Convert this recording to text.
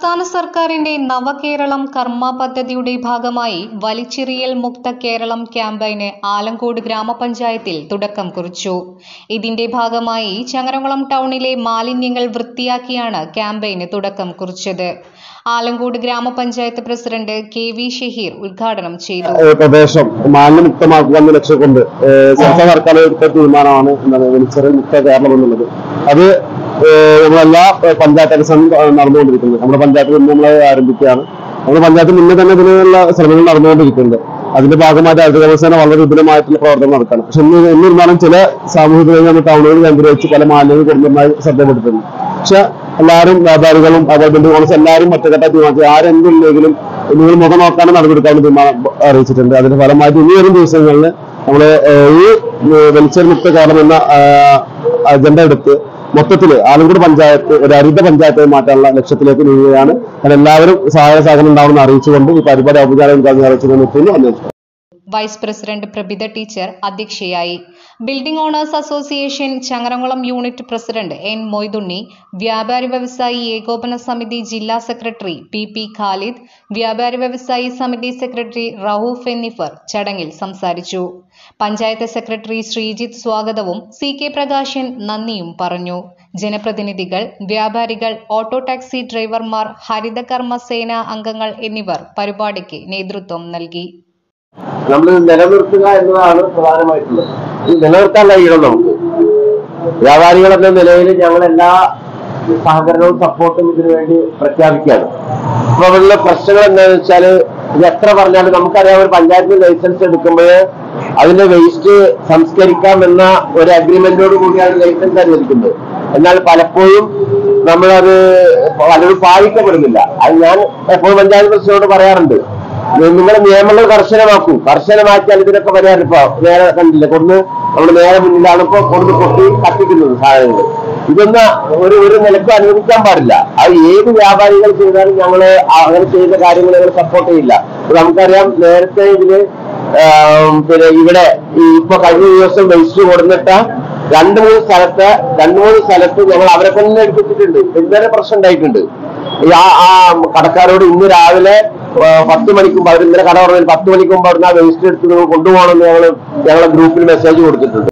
സംസ്ഥാന സർക്കാരിന്റെ നവകേരളം കർമ്മ പദ്ധതിയുടെ ഭാഗമായി വലിച്ചെറിയൽ മുക്ത കേരളം ക്യാമ്പയിന് ആലങ്കോട് ഗ്രാമപഞ്ചായത്തിൽ തുടക്കം കുറിച്ചു ഇതിന്റെ ഭാഗമായി ചങ്ങരംകുളം ടൗണിലെ മാലിന്യങ്ങൾ വൃത്തിയാക്കിയാണ് ക്യാമ്പയിന് തുടക്കം കുറിച്ചത് ആലങ്കോട് ഗ്രാമപഞ്ചായത്ത് പ്രസിഡന്റ് കെ വി ഷഹീർ ഉദ്ഘാടനം ചെയ്തു ഏഹ് പ്രദേശം മാലിന്യമുക്തമാക്കുക എന്ന ലക്ഷ്യം കൊണ്ട് ഏഹ് സംസ്ഥാന സർക്കാർ എടുത്ത തീരുമാനമാണ് എന്താണ് വെളിച്ചെറിയൽ മുക്ത കേരളം എന്നുള്ളത് അത് ഏഹ് നമ്മളെല്ലാ ഏഹ് പഞ്ചായത്ത് അടിസ്ഥാനം നടന്നുകൊണ്ടിരിക്കുന്നത് നമ്മുടെ പഞ്ചായത്തിൽ നിന്ന് നമ്മൾ ആരംഭിക്കുകയാണ് നമ്മുടെ പഞ്ചായത്ത് മുന്നേ തന്നെ ഇതിനുള്ള ശ്രമങ്ങൾ നടന്നുകൊണ്ടിരിക്കുന്നുണ്ട് അതിന്റെ ഭാഗമായിട്ട് ഹരിത കർമ്മസേന വളരെ വിപുലമായിട്ടുള്ള പ്രവർത്തനം നടക്കണം പക്ഷെ ഇന്ന് എന്നിരുന്നാലും ചില സാമൂഹിക നമ്മൾ ടൗണുകളിൽ കേന്ദ്രീകരിച്ച് പല മാലിന്യങ്ങൾ കൊടുക്കുന്നതായി ശ്രദ്ധപ്പെട്ടിട്ടുണ്ട് പക്ഷെ എല്ലാവരും വ്യാപാരികളും അതുപോലെ ബന്ധുക്കളും എല്ലാവരും ഒറ്റക്കെട്ട തീരുമാനിച്ചു ആരെന്തില്ലെങ്കിലും നിങ്ങൾ മുഖം നോക്കാനും നടപടിയെടുക്കാനും തീരുമാനം അറിയിച്ചിട്ടുണ്ട് അതിന്റെ ഫലമായിട്ട് ഇനി വരും ദിവസങ്ങളിൽ നമ്മൾ ഈ വെളിച്ചെറി മുക്ത കേരളം എന്ന അജണ്ട എടുത്ത് മൊത്തത്തില് ആലങ്കോട് പഞ്ചായത്ത് ഒരു ഹരിത പഞ്ചായത്തായി മാറ്റാനുള്ള ലക്ഷ്യത്തിലേക്ക് നീങ്ങുകയാണ് അതിന് എല്ലാവരും സഹായ സഹകരണം ഉണ്ടാവുമെന്ന് അറിയിച്ചുകൊണ്ട് ഈ പരിപാടി ഔപചാരിക ഉദ്ഘാടനം അറിയിച്ചു നിർത്തുന്നു അന്വേഷിച്ചു വൈസ് പ്രസിഡന്റ് പ്രഭിത ടീച്ചർ അധ്യക്ഷയായി building owners association Changaramkulam unit president N Moidunni വ്യാപാരി വ്യവസായി ഏകോപന സമിതി ജില്ലാ സെക്രട്ടറി പി പി ഖാലിദ് വ്യാപാരി വ്യവസായി സമിതി സെക്രട്ടറി റഹൂഫ് എന്നിവർ ചടങ്ങിൽ സംസാരിച്ചു പഞ്ചായത്ത് സെക്രട്ടറി ശ്രീജിത്ത് സ്വാഗതവും സി കെ പ്രകാശൻ നന്ദിയും പറഞ്ഞു ജനപ്രതിനിധികൾ വ്യാപാരികൾ ഓട്ടോ ടാക്സി ഡ്രൈവർമാർ ഹരിതകർമ്മ സേന അംഗങ്ങൾ എന്നിവർ പരിപാടിക്ക് നേതൃത്വം നൽകി നമ്മൾ നിലനിർത്തുക എന്നതാണ് പ്രധാനമായിട്ടുള്ളത് ഇത് നിലനിർത്താൻ കഴിയണം നമുക്ക് വ്യാപാരികൾ എന്ന നിലയിൽ ഞങ്ങൾ എല്ലാ സഹകരണവും സപ്പോർട്ടും ഇതിനു വേണ്ടി പ്രഖ്യാപിക്കുകയാണ് അപ്പൊ അവരുടെ പ്രശ്നങ്ങൾ എന്താണെന്ന് വെച്ചാല് ഇത് എത്ര പറഞ്ഞാലും നമുക്കറിയാം ഒരു പഞ്ചായത്ത് ലൈസൻസ് എടുക്കുമ്പോൾ അതിന്റെ വേസ്റ്റ് സംസ്കരിക്കാം എന്ന ഒരു അഗ്രിമെന്റോട് കൂടിയാണ് ലൈസൻസ് അനുവദിക്കുന്നത് എന്നാൽ പലപ്പോഴും നമ്മളത് പലരും പാലിക്കപ്പെടുന്നില്ല അത് ഞാൻ എപ്പോഴും പഞ്ചായത്ത് പ്രസിഡന്റോട് പറയാറുണ്ട് നിങ്ങൾ നിയമങ്ങൾ കർശനമാക്കൂ കർശനമാക്കിയാൽ ഇതിനൊക്കെ പരിഹാരം ഇപ്പൊ നേരെ കണ്ടില്ല കൊടുന്ന് നമ്മൾ നേരെ മുന്നിലാണ് ഇപ്പൊ കൊടുന്ന് പൊട്ടി കത്തിക്കുന്നത് സാധനങ്ങൾ ഇതൊന്നും ഒരു ഒരു നിലക്കും അനുവദിക്കാൻ പാടില്ല അത് ഏത് വ്യാപാരികൾ ചെയ്താലും ഞങ്ങള് അങ്ങനെ ചെയ്ത കാര്യങ്ങൾ ഞങ്ങൾ സപ്പോർട്ട് ചെയ്യില്ല ഇപ്പൊ നമുക്കറിയാം നേരത്തെ ഇതില് ആം, പിന്നെ ഇവിടെ ഈ ഇപ്പൊ കഴിഞ്ഞ ദിവസം വേസ്റ്റ് കൊടുന്നിട്ട രണ്ട് മൂന്ന് സ്ഥലത്ത് രണ്ട് മൂന്ന് സ്ഥലത്ത് ഞങ്ങൾ അവരെ തന്നെ എടുപ്പിച്ചിട്ടുണ്ട് ഇന്നലെ പ്രശ്നം ഉണ്ടായിട്ടുണ്ട് ഈ ആ ആ കടക്കാരോട് ഇന്ന് രാവിലെ ആ, പത്ത് മണിക്ക് മുമ്പ് അവർ ഇന്നലെ കട പറഞ്ഞാൽ പത്ത് മണിക്ക് മുമ്പ് അവിടുന്ന് ആ വേസ്റ്റ് എടുത്ത് നിങ്ങൾ കൊണ്ടുപോകണമെന്ന് ഞങ്ങൾ ഞങ്ങളെ ഗ്രൂപ്പിൽ മെസ്സേജ് കൊടുത്തിട്ടുണ്ട്